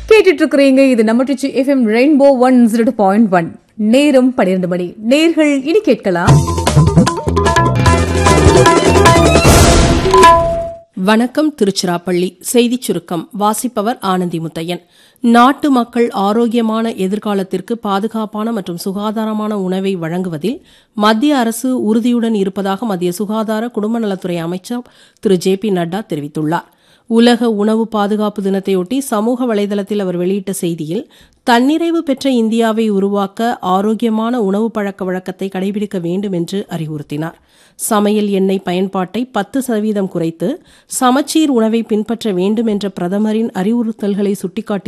கேட்டுட்டு இருக்கிறீங்க இது நம்ம Trichy FM rainbow one zero point one நேரம் பன்னிரண்டு மணி நேர்கள் இனி கேட்கலாம் வணக்கம் திருச்சிராப்பள்ளி செய்திச் சுருக்கம் வாசிப்பவர் ஆனந்தி முத்தையன் நாட்டு மக்கள் ஆரோக்கியமான எதிர்காலத்திற்கு பாதுகாப்பான மற்றும் சுகாதாரமான உணவை வழங்குவதில் மத்திய அரசு உறுதியுடன் இருப்பதாக மத்திய சுகாதார குடும்ப நலத்துறை அமைச்சர் திரு ஜே பி நட்டா தெரிவித்துள்ளார் உலக உணவு பாதுகாப்பு தினத்தையொட்டி சமூக வலைதளத்தில் அவர் வெளியிட்ட செய்தியில் தன்னிறைவு பெற்ற இந்தியாவை உருவாக்க ஆரோக்கியமான உணவு பழக்க வழக்கத்தை கடைபிடிக்க வேண்டும் என்று அறிவுறுத்தினார் சமையல் எண்ணெய் பயன்பாட்டை பத்து சதவீதம் குறைத்து சமச்சீர் உணவை பின்பற்ற வேண்டும் என்ற பிரதமரின் அறிவுறுத்தல்களை சுட்டிக்காட்டி